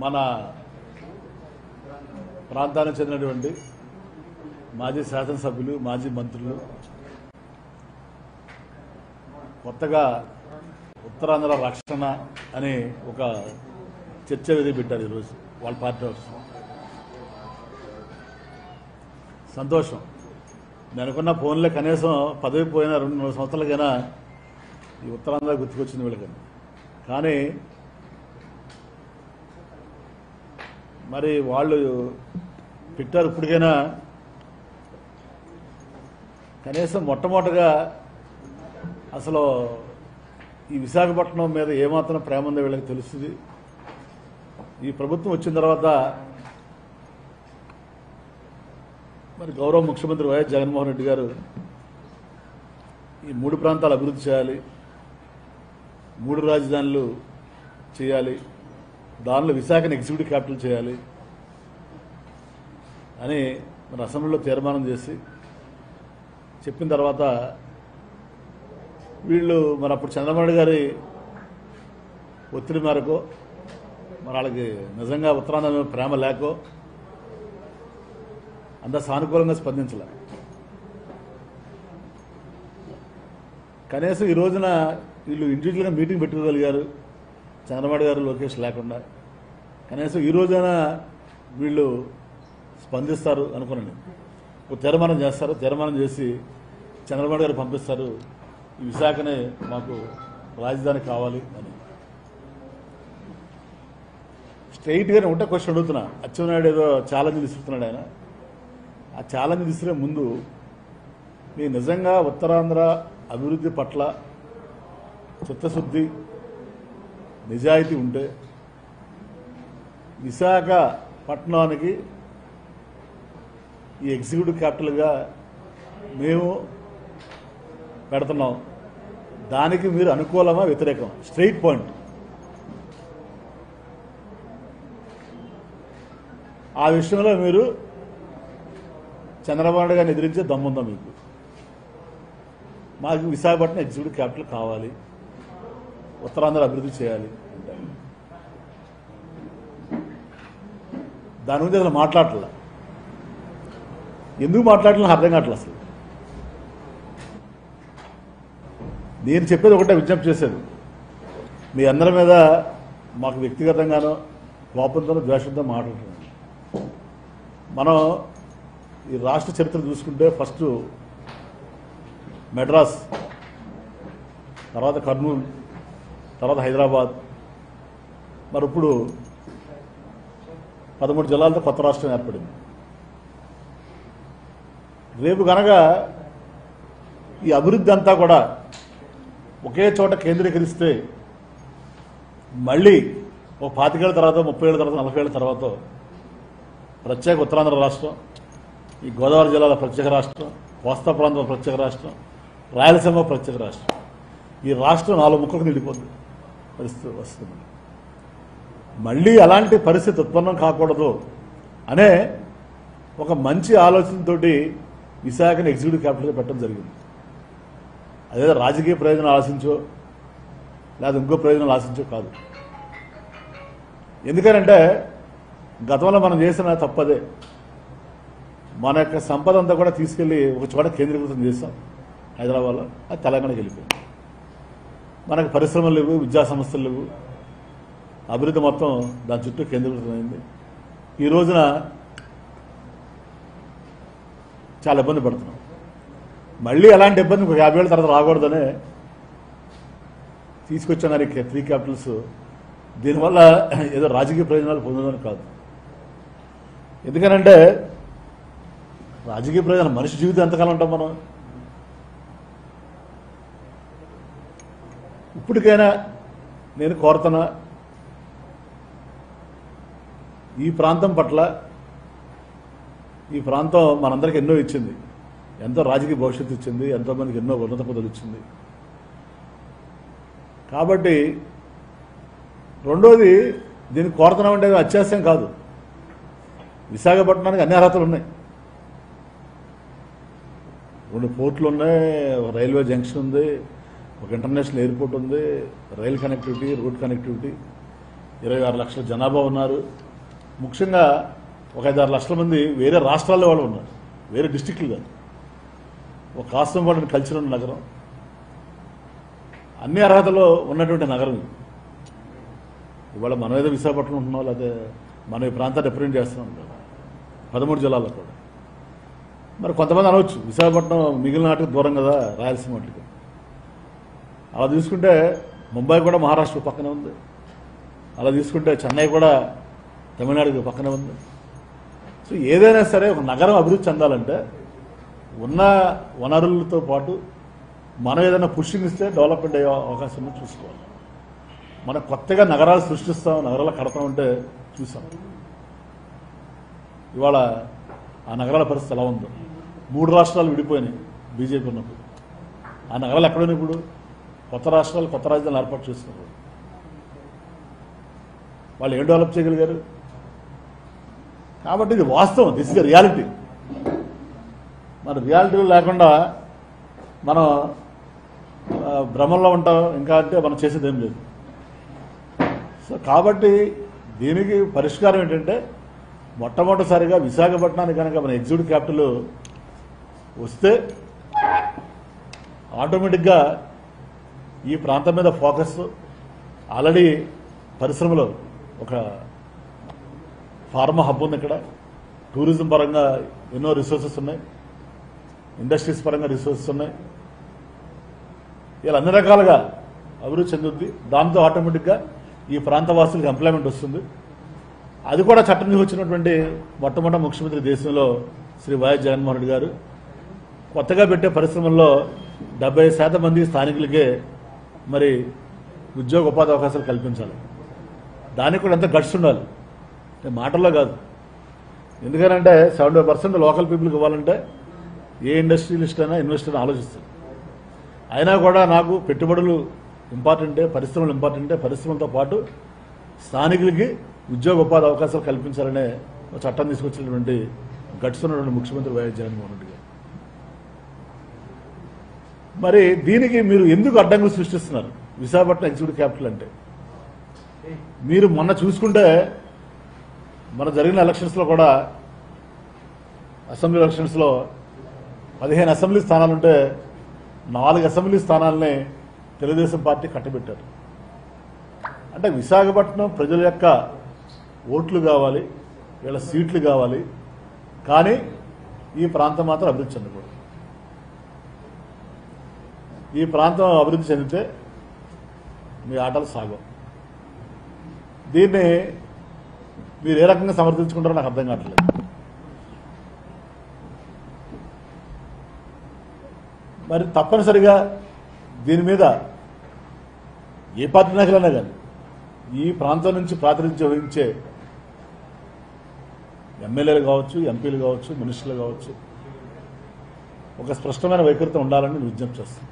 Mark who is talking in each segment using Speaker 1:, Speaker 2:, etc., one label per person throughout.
Speaker 1: మన ప్రాంతానికి చెందినటువంటి మాజీ శాసనసభ్యులు మాజీ మంత్రులు కొత్తగా ఉత్తరాంధ్ర రక్షణ అనే ఒక చర్చ వేది పెట్టారు ఈరోజు వాళ్ళ పార్టీ వాళ్ళు. సంతోషం నేను అనుకున్న ఫోన్లో కనీసం పదవి పోయిన రెండు మూడు సంవత్సరాలకైనా ఈ ఉత్తరాంధ్ర గుర్తుకొచ్చింది వీళ్ళకి కానీ మరి వాళ్ళు పెట్టారు ఇప్పటికైనా కనీసం మొట్టమొదటిగా అసలు ఈ విశాఖపట్నం మీద ఏమాత్రం ప్రేమ ఉందో వీళ్ళకి తెలుస్తుంది ఈ ప్రభుత్వం వచ్చిన తర్వాత మరి గౌరవ ముఖ్యమంత్రి వైఎస్ జగన్మోహన్ రెడ్డి గారు ఈ మూడు ప్రాంతాలు అభివృద్ధి చేయాలి మూడు రాజధానులు చేయాలి దానిలో విశాఖను ఎగ్జిక్యూటివ్ క్యాపిటల్ చేయాలి అని మన అసెంబ్లీలో తీర్మానం చేసి చెప్పిన తర్వాత వీళ్ళు మరి అప్పుడు చంద్రబాబు నాయుడు గారి ఒత్తిడి మేరకు మరి వాళ్ళకి నిజంగా ఉత్తరాంధ్ర మీద ప్రేమ లేకో అంత సానుకూలంగా స్పందించలే కనీసం ఈ రోజున వీళ్ళు ఇండివిజువల్గా మీటింగ్ పెట్టుకోగలిగారు చంద్రబాబు గారు లోకేష్ లేకుండా కనీసం ఈ రోజైనా వీళ్ళు స్పందిస్తారు అనుకున్నాను ఒక తీర్మానం చేస్తారు తీర్మానం చేసి చంద్రబాబు గారు పంపిస్తారు ఈ విశాఖనే మాకు రాజధాని కావాలి అని స్ట్రైట్గానే ఉంటే క్వశ్చన్ అడుగుతున్నా అచ్చెన్నాయుడు ఏదో ఛాలెంజ్ విసురుతున్నాడు ఆయన ఆ ఛాలెంజ్ విసిరే ముందు మీ నిజంగా ఉత్తరాంధ్ర అభివృద్ధి పట్ల చిత్తశుద్ధి నిజాయితీ ఉంటే విశాఖపట్నానికి ఈ ఎగ్జిక్యూటివ్ క్యాపిటల్గా మేము పెడుతున్నాం దానికి మీరు అనుకూలమా వ్యతిరేకం స్ట్రైట్ పాయింట్ ఆ విషయంలో మీరు చంద్రబాబు నాయుడు గారిని ఎదిరించే దమ్ముందా మీకు మాకు విశాఖపట్నం ఎగ్జిక్యూటివ్ క్యాపిటల్ కావాలి ఉత్తరాంధ్ర అభివృద్ధి చేయాలి అంటే దాని గురించి అసలు మాట్లాడలే ఎందుకు మాట్లాడలేదు అర్థం కావట్లేదు అసలు నేను చెప్పేది ఒకటే విజ్ఞప్తి చేసేది మీ అందరి మీద మాకు వ్యక్తిగతంగానో కోపంతో ద్వేషంతో మాట్లాడుతున్నాను మనం ఈ రాష్ట్ర చరిత్ర చూసుకుంటే ఫస్ట్ మెడ్రాస్ తర్వాత కర్నూలు తర్వాత హైదరాబాద్ మరి ఇప్పుడు పదమూడు జిల్లాలతో కొత్త రాష్ట్రం ఏర్పడింది రేపు గనక ఈ అభివృద్ధి అంతా కూడా ఒకే చోట కేంద్రీకరిస్తే మళ్ళీ ఒక పాతికేళ్ల తర్వాత ముప్పై ఏళ్ళ తర్వాత నలభై ఏళ్ళ తర్వాత ప్రత్యేక ఉత్తరాంధ్ర రాష్ట్రం ఈ గోదావరి జిల్లాల ప్రత్యేక రాష్ట్రం కోస్తా ప్రాంతం ప్రత్యేక రాష్ట్రం రాయలసీమ ప్రత్యేక రాష్ట్రం ఈ రాష్ట్రం నాలుగు ముక్కలకు నిండిపోతుంది పరిస్థితి వస్తుంది మళ్ళీ అలాంటి పరిస్థితి ఉత్పన్నం కాకూడదు అనే ఒక మంచి ఆలోచనతోటి విశాఖని ఎగ్జిక్యూటివ్ క్యాపిటల్గా పెట్టడం జరిగింది అదే రాజకీయ ప్రయోజనం ఆశించో లేదా ఇంకో ప్రయోజనాలు ఆశించో కాదు ఎందుకనంటే గతంలో మనం చేసిన తప్పదే మన యొక్క సంపద అంతా కూడా తీసుకెళ్లి ఒక చోట కేంద్రీకృతం చేస్తాం హైదరాబాద్లో అది తెలంగాణకి వెళ్ళిపోయింది మనకు పరిశ్రమలు లేవు విద్యా సంస్థలు లేవు అభివృద్ధి మొత్తం దాని చుట్టూ కేంద్రీకృతమైంది ఈ రోజున చాలా ఇబ్బంది పడుతున్నాం మళ్ళీ అలాంటి ఇబ్బంది ఒక యాభై ఏళ్ళ తర్వాత రాకూడదనే తీసుకొచ్చాను ఈ త్రీ క్యాపిటల్స్ దీనివల్ల ఏదో రాజకీయ ప్రయోజనాలు పొందదని కాదు ఎందుకనంటే రాజకీయ ప్రయోజనం మనిషి జీవితం ఎంతకాలం ఉంటాం మనం ఇప్పటికైనా నేను కోరుతున్నా ఈ ప్రాంతం పట్ల ఈ ప్రాంతం మనందరికి ఎన్నో ఇచ్చింది ఎంతో రాజకీయ భవిష్యత్తు ఇచ్చింది ఎంతో మందికి ఎన్నో ఉన్నత పదవులు ఇచ్చింది కాబట్టి రెండోది దీన్ని కోరుతున్నామంటే అత్యాశయం కాదు విశాఖపట్నానికి అన్ని అర్హతలు ఉన్నాయి రెండు పోర్ట్లు ఉన్నాయి ఒక రైల్వే జంక్షన్ ఉంది ఒక ఇంటర్నేషనల్ ఎయిర్పోర్ట్ ఉంది రైల్ కనెక్టివిటీ రోడ్ కనెక్టివిటీ ఇరవై ఆరు లక్షల జనాభా ఉన్నారు ముఖ్యంగా ఒక ఐదారు లక్షల మంది వేరే రాష్ట్రాల్లో వాళ్ళు ఉన్నారు వేరే డిస్టిక్లు కాదు ఒక కాస్తంపాడు కల్చర్ ఉన్న నగరం అన్ని అర్హతలో ఉన్నటువంటి నగరం ఇది. ఇవాళ మనం ఏదో విశాఖపట్నం ఉంటున్నాం లేకపోతే మనం ఈ ప్రాంతాన్ని రిప్రజెంట్ చేస్తున్నాం కదా పదమూడు జిల్లాల్లో కూడా మరి కొంతమంది అనవచ్చు విశాఖపట్నం మిగిలిన వాటికి దూరం కదా రాయలసీమ వాటికి అలా తీసుకుంటే ముంబై కూడా మహారాష్ట్ర పక్కనే ఉంది అలా తీసుకుంటే చెన్నై కూడా తమిళనాడుకి పక్కనే ఉంది సో ఏదైనా సరే ఒక నగరం అభివృద్ధి చెందాలంటే ఉన్న వనరులతో పాటు మనం ఏదైనా పుషింగ్ ఇస్తే డెవలప్మెంట్ అయ్యే అవకాశం ఉంది చూసుకోవాలి మనం కొత్తగా నగరాలు సృష్టిస్తాం నగరాలు కడతాం అంటే చూసాం ఇవాళ ఆ నగరాల పరిస్థితి ఎలా ఉందో మూడు రాష్ట్రాలు విడిపోయినాయి బీజేపీ ఉన్నప్పుడు ఆ నగరాలు ఎక్కడున్నాయి ఇప్పుడు కొత్త రాష్ట్రాలు కొత్త రాజధానులు ఏర్పాటు చేస్తున్నారు వాళ్ళు ఏం డెవలప్ చేయగలిగారు కాబట్టి ఇది వాస్తవం దిస్ ఇస్ రియాలిటీ మన రియాలిటీ లేకుండా మనం ఆ, భ్రమంలో ఉంటాం ఇంకా అంటే మనం చేసేది ఏం లేదు సో కాబట్టి దీనికి పరిష్కారం ఏంటంటే మొట్టమొదటిసారిగా విశాఖపట్నానికి కనుక మన ఎగ్జిక్యూటివ్ క్యాపిటల్ వస్తే ఆటోమేటిక్గా ఈ ప్రాంతం మీద ఫోకస్ ఆల్రెడీ పరిశ్రమలో ఒక ఫార్మా హబ్ ఉంది ఇక్కడ టూరిజం పరంగా ఎన్నో రిసోర్సెస్ ఉన్నాయి ఇండస్ట్రీస్ పరంగా రిసోర్సెస్ ఉన్నాయి ఇలా అన్ని రకాలుగా అభివృద్ధి చెందుద్ది దాంతో ఆటోమేటిక్గా ఈ ప్రాంత వాసులకు ఎంప్లాయ్మెంట్ వస్తుంది అది కూడా చట్టం వచ్చినటువంటి మొట్టమొదటి ముఖ్యమంత్రి దేశంలో శ్రీ వైఎస్ జగన్మోహన్ రెడ్డి గారు కొత్తగా పెట్టే పరిశ్రమల్లో డెబ్బై శాతం మంది స్థానికులకే మరి ఉద్యోగ ఉపాధి అవకాశాలు కల్పించాలి దానికి కూడా ఎంత గట్స్ ఉండాలి అంటే మాటల్లో కాదు ఎందుకనంటే సెవెంటీ పర్సెంట్ లోకల్ పీపుల్కి ఇవ్వాలంటే ఏ ఇండస్ట్రియలిస్ట్ అయినా ఇన్వెస్టర్ అయినా ఆలోచిస్తారు అయినా కూడా నాకు పెట్టుబడులు ఇంపార్టెంటే పరిశ్రమలు ఇంపార్టెంటే పరిశ్రమలతో పాటు స్థానికులకి ఉద్యోగ ఉపాధి అవకాశాలు కల్పించాలనే ఒక చట్టం తీసుకొచ్చినటువంటి గట్స్ ఉన్నటువంటి ముఖ్యమంత్రి వైఎస్ జగన్మోహన్ రెడ్డి గారు మరి దీనికి మీరు ఎందుకు అడ్డంకులు సృష్టిస్తున్నారు విశాఖపట్నం ఎగ్జిక్యూటివ్ క్యాపిటల్ అంటే మీరు మొన్న చూసుకుంటే మన జరిగిన ఎలక్షన్స్లో కూడా అసెంబ్లీ ఎలక్షన్స్లో పదిహేను అసెంబ్లీ స్థానాలుంటే నాలుగు అసెంబ్లీ స్థానాలని తెలుగుదేశం పార్టీ కట్టబెట్టారు అంటే విశాఖపట్నం ప్రజల యొక్క ఓట్లు కావాలి వీళ్ళ సీట్లు కావాలి కానీ ఈ ప్రాంతం మాత్రం అభివృద్ధి చెందకూడదు ఈ ప్రాంతం అభివృద్ధి చెందితే మీ ఆటలు సాగవు దీన్ని మీరు ఏ రకంగా సమర్థించుకుంటారో నాకు అర్థం కావట్లేదు మరి తప్పనిసరిగా దీని మీద ఏ పార్టీ నాయకులైనా కానీ ఈ ప్రాంతం నుంచి ప్రాతినిధ్యం వహించే ఎమ్మెల్యేలు కావచ్చు ఎంపీలు కావచ్చు మినిస్టర్లు కావచ్చు ఒక స్పష్టమైన వైఖరితో ఉండాలని నేను విజ్ఞప్తి చేస్తాను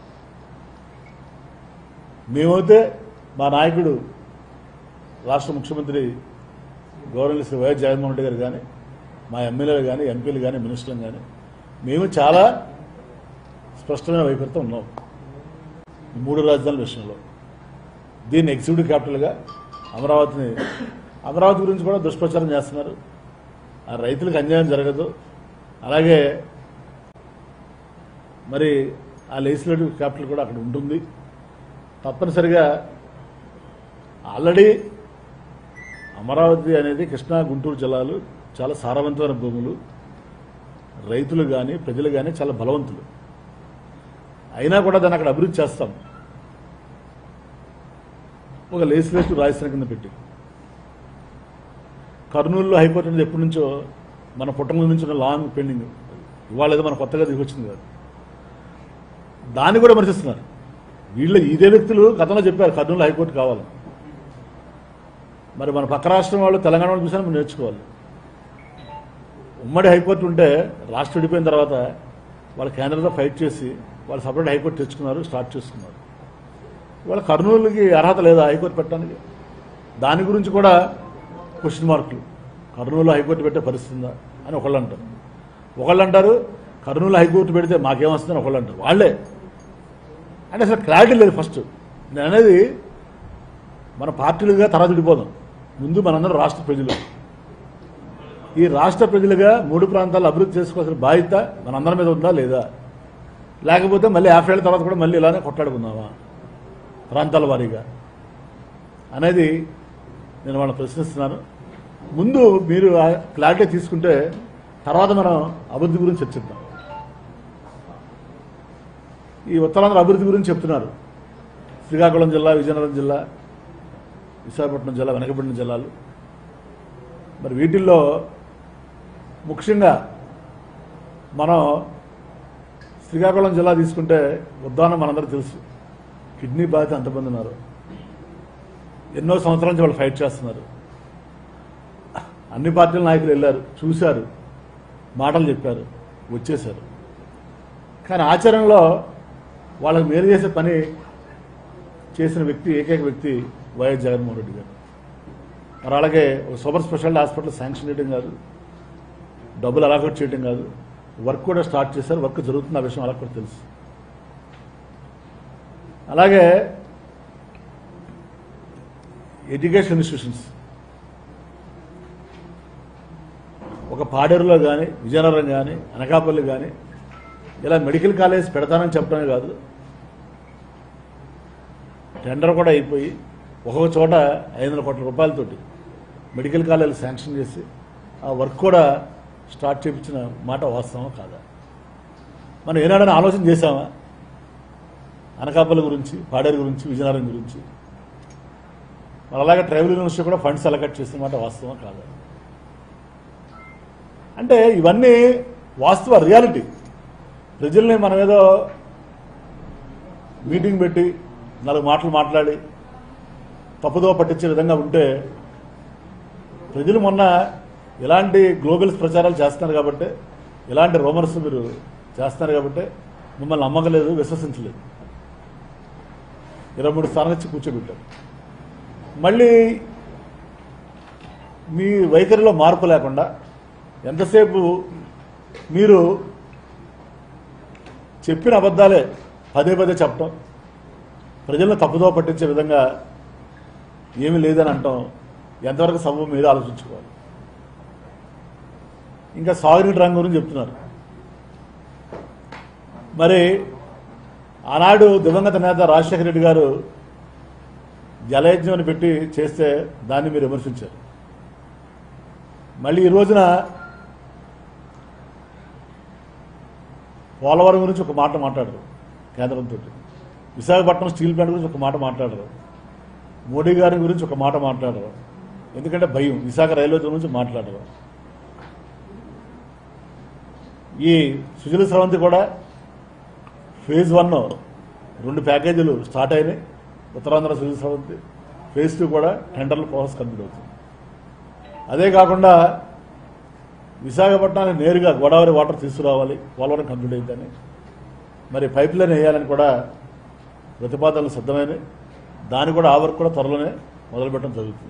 Speaker 1: మేమైతే మా నాయకుడు రాష్ట్ర ముఖ్యమంత్రి గౌరవనీయ శ్రీ వైఎస్ జగన్మోహన్ రెడ్డి గారు కానీ మా ఎమ్మెల్యేలు కానీ ఎంపీలు కానీ మినిస్టర్లు కానీ మేము చాలా స్పష్టమైన వైఖరితో ఉన్నాం ఈ మూడు రాజధానుల విషయంలో దీన్ని ఎగ్జిక్యూటివ్ క్యాపిటల్గా అమరావతిని అమరావతి గురించి కూడా దుష్ప్రచారం చేస్తున్నారు ఆ రైతులకు అన్యాయం జరగదు అలాగే మరి ఆ లెజిస్లేటివ్ క్యాపిటల్ కూడా అక్కడ ఉంటుంది తప్పనిసరిగా ఆల్రెడీ అమరావతి అనేది కృష్ణా గుంటూరు జిల్లాలు చాలా సారవంతమైన భూములు రైతులు కానీ ప్రజలు కానీ చాలా బలవంతులు అయినా కూడా దాన్ని అక్కడ అభివృద్ధి చేస్తాం ఒక లెజిస్లేటివ్ రాజధాని కింద పెట్టి కర్నూలులో హైకోర్టు అనేది ఎప్పటి నుంచో మన పుట్టల నుంచి ఉన్న లాంగ్ పెండింగ్ ఇవాళ ఏదో మన కొత్తగా దిగొచ్చింది కాదు దాన్ని కూడా మరిచిస్తున్నారు వీళ్ళ ఇదే వ్యక్తులు గతంలో చెప్పారు కర్నూలు హైకోర్టు కావాలి మరి మన పక్క రాష్ట్రం వాళ్ళు తెలంగాణ వాళ్ళు చూసినా మనం నేర్చుకోవాలి ఉమ్మడి హైకోర్టు ఉంటే రాష్ట్రం విడిపోయిన తర్వాత వాళ్ళు కేంద్రంతో ఫైట్ చేసి వాళ్ళు సపరేట్ హైకోర్టు తెచ్చుకున్నారు స్టార్ట్ చేసుకున్నారు ఇవాళ కర్నూలుకి అర్హత లేదా హైకోర్టు పెట్టడానికి దాని గురించి కూడా క్వశ్చన్ మార్కులు కర్నూలు హైకోర్టు పెట్టే పరిస్థితి ఉందా అని ఒకళ్ళు అంటారు ఒకళ్ళు అంటారు కర్నూలు హైకోర్టు పెడితే మాకేమొస్తుందని ఒకళ్ళు అంటారు వాళ్ళే అంటే అసలు క్లారిటీ లేదు ఫస్ట్ నేను అనేది మన పార్టీలుగా తర్వాత విడిపోదాం ముందు మనందరం రాష్ట్ర ప్రజలు ఈ రాష్ట్ర ప్రజలుగా మూడు ప్రాంతాలు అభివృద్ధి చేసుకోవాల్సిన బాధ్యత మనందరి మీద ఉందా లేదా లేకపోతే మళ్ళీ యాభై ఏళ్ళ తర్వాత కూడా మళ్ళీ ఇలానే కొట్లాడుకుందామా ప్రాంతాల వారీగా అనేది నేను వాళ్ళని ప్రశ్నిస్తున్నాను ముందు మీరు ఆ క్లారిటీ తీసుకుంటే తర్వాత మనం అభివృద్ధి గురించి చర్చిద్దాం ఈ ఉత్తరాంధ్ర అభివృద్ధి గురించి చెప్తున్నారు శ్రీకాకుళం జిల్లా విజయనగరం జిల్లా విశాఖపట్నం జిల్లా వెనకబడిన జిల్లాలు మరి వీటిల్లో ముఖ్యంగా మనం శ్రీకాకుళం జిల్లా తీసుకుంటే ఉద్దానం మనందరూ తెలుసు కిడ్నీ బాధిత ఎంతమంది ఉన్నారు ఎన్నో సంవత్సరాల నుంచి వాళ్ళు ఫైట్ చేస్తున్నారు అన్ని పార్టీల నాయకులు వెళ్ళారు చూశారు మాటలు చెప్పారు వచ్చేశారు కానీ ఆచరణలో వాళ్ళకి మేలు చేసే పని చేసిన వ్యక్తి ఏకైక వ్యక్తి వైఎస్ జగన్మోహన్ రెడ్డి గారు మరి అలాగే ఒక సూపర్ స్పెషాలిటీ హాస్పిటల్ శాంక్షన్ చేయడం కాదు డబ్బులు అలాకౌట్ చేయడం కాదు వర్క్ కూడా స్టార్ట్ చేశారు వర్క్ జరుగుతుంది ఆ విషయం అలా కూడా తెలుసు అలాగే ఎడ్యుకేషన్ ఇన్స్టిట్యూషన్స్ ఒక పాడేరులో కానీ విజయనగరం కానీ అనకాపల్లి కానీ ఇలా మెడికల్ కాలేజ్ పెడతానని చెప్పడమే కాదు టెండర్ కూడా అయిపోయి ఒక్కొక్క చోట ఐదు వందల కోట్ల రూపాయలతోటి మెడికల్ కాలేజీలు శాంక్షన్ చేసి ఆ వర్క్ కూడా స్టార్ట్ చేయించిన మాట వాస్తవం కాదా మనం ఏనాడని ఆలోచన చేశామా అనకాపల్లి గురించి పాడేరు గురించి విజయనగరం గురించి మరి అలాగే ట్రైబల్ యూనివర్సిటీ కూడా ఫండ్స్ అలకట్ చేసిన మాట వాస్తవం కాదా అంటే ఇవన్నీ వాస్తవ రియాలిటీ ప్రజల్ని మనం ఏదో మీటింగ్ పెట్టి నాలుగు మాటలు మాట్లాడి తప్పుదో పట్టించే విధంగా ఉంటే ప్రజలు మొన్న ఇలాంటి గ్లోబల్స్ ప్రచారాలు చేస్తున్నారు కాబట్టి ఇలాంటి రోమర్స్ మీరు చేస్తున్నారు కాబట్టి మిమ్మల్ని నమ్మకలేదు విశ్వసించలేదు ఇరవై మూడు స్థానాలు ఇచ్చి కూర్చోబెట్టారు మళ్ళీ మీ వైఖరిలో మార్పు లేకుండా ఎంతసేపు మీరు చెప్పిన అబద్ధాలే పదే పదే చెప్పటం ప్రజలను తప్పుదో పట్టించే విధంగా ఏమీ లేదని అంటాం ఎంతవరకు సభ మీద ఆలోచించుకోవాలి ఇంకా సాగునీటి రంగం గురించి చెప్తున్నారు మరి ఆనాడు దివంగత నేత రాజశేఖర రెడ్డి గారు జలయజ్ఞం అని పెట్టి చేస్తే దాన్ని మీరు విమర్శించారు మళ్ళీ ఈ రోజున పోలవరం గురించి ఒక మాట మాట్లాడరు కేంద్రంతో విశాఖపట్నం స్టీల్ ప్లాంట్ గురించి ఒక మాట మాట్లాడరు మోడీ గారి గురించి ఒక మాట మాట్లాడరు ఎందుకంటే భయం విశాఖ రైల్వే జోన్ గురించి మాట్లాడరు ఈ సుజల స్రవంతి కూడా ఫేజ్ వన్ రెండు ప్యాకేజీలు స్టార్ట్ అయినాయి ఉత్తరాంధ్ర సుజల స్రవంతి ఫేజ్ టూ కూడా టెండర్ల ప్రాసెస్ కంప్లీట్ అవుతుంది అదే కాకుండా విశాఖపట్నానికి నేరుగా గోదావరి వాటర్ తీసుకురావాలి పోలవరం కంప్లీట్ అయిందని మరి పైప్ లైన్ వేయాలని కూడా ప్రతిపాదనలు సిద్ధమైనవి దాన్ని కూడా ఆ వర్క్ కూడా త్వరలోనే మొదలుపెట్టడం జరుగుతుంది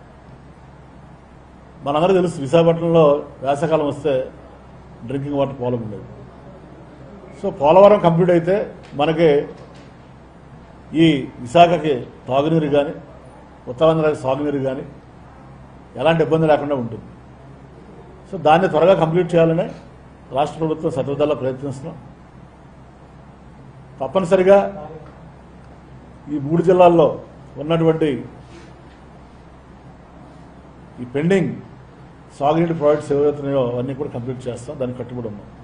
Speaker 1: మనందరూ తెలుసు విశాఖపట్నంలో వేసవకాలం వస్తే డ్రింకింగ్ వాటర్ ప్రాబ్లం ఉండేది సో పోలవరం కంప్లీట్ అయితే మనకి ఈ విశాఖకి తాగునీరు కానీ ఉత్తరాంధ్రకి సాగునీరు కానీ ఎలాంటి ఇబ్బంది లేకుండా ఉంటుంది సో దాన్ని త్వరగా కంప్లీట్ చేయాలని రాష్ట్ర ప్రభుత్వం సత్వదల్లా ప్రయత్నిస్తున్నాం తప్పనిసరిగా ఈ మూడు జిల్లాల్లో ఉన్నటువంటి ఈ పెండింగ్ సాగునీటి ప్రాజెక్ట్స్ ఏవైతున్నాయో అవన్నీ కూడా కంప్లీట్ చేస్తాం దానికి కట్టుబడి ఉన్నాం